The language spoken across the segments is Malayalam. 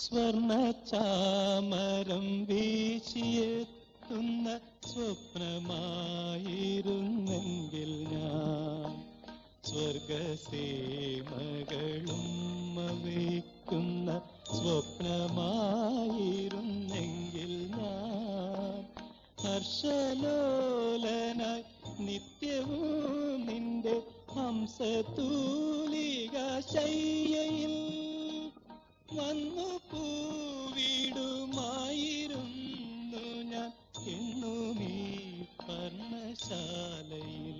സ്വർണ ചാമരം വീശിയെത്തുന്ന സ്വപ്നമായിരുന്നെങ്കിൽ ഞാൻ സ്വർഗസേമകളും വയ്ക്കുന്ന സ്വപ്നമായിരുന്നെങ്കിൽ ഞാൻ ഹർഷലോലനായി നിത്യവും നിന്റെ ഹംസതൂലിക ശയ്യയിൽ വന്നു പൂവിടുമായിരുന്നു ഞാൻ എണ്ണുമീ പർണശാലയിൽ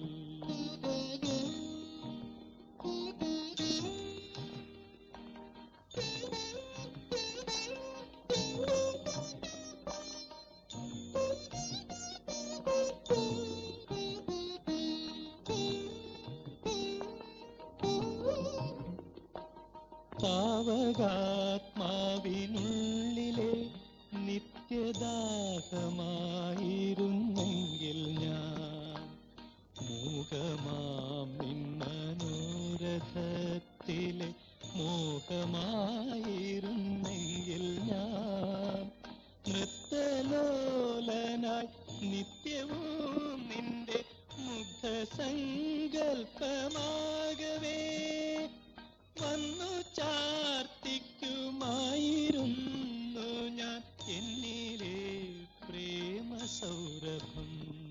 താവകാത്മാവിനുള്ളിലെ നിത്യദാഹമായിരുന്നെങ്കിൽ ഞാൻ മൂകമാം നിന്മനോരഥത്തിലെ മോഹമായിരുന്നെങ്കിൽ ഞാൻ നൃത്തലോലനായി നിത്യവും നിന്റെ മുഗ്ധസങ്കൽപ്പമാകവേ വന്നു ചാർത്തിക്കുമായിരുന്നു ഞാൻ എന്നിലെ പ്രേമ സൗരഭം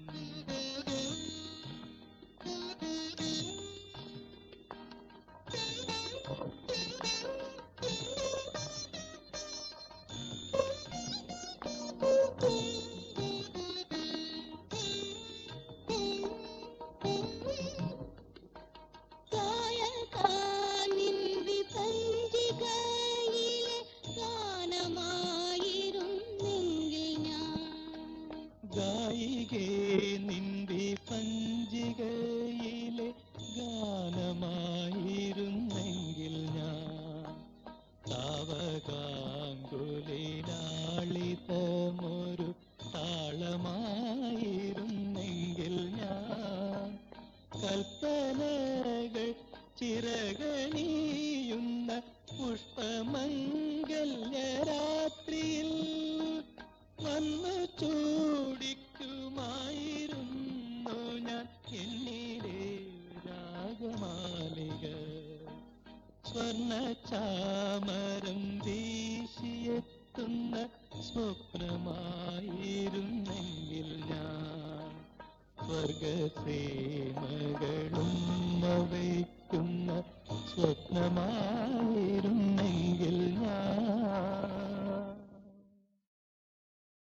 കായകാനിൻ വിപഞ്ചികയിലെ ഗാനമായിരുന്നെങ്കിൽ ഞാൻ ഗായികേ നിന്റെ പഞ്ചികയിലെ ഗാനമായിരുന്നെങ്കിൽ ഞാൻ താവകാങ്കുലിനാളിതമൊരു താളമായിരുന്നെങ്കിൽ ഞാൻ കൽപ്പനകൾ ചിറകണിയുന്ന പുഷ്പമംഗല്യരാത്രിയിൽ വന്നു ചൂടിക്കുമായിരുന്നു ഞാൻ എന്നിലെ രാഗമാലിക സ്വർണ ചാമരം വീശിയെത്തുന്ന സ്വപ്നമായിരുന്നെങ്കിൽ ഞാൻ സ്വർഗസേമകളും വയ്ക്കുന്ന സ്വപ്നമായി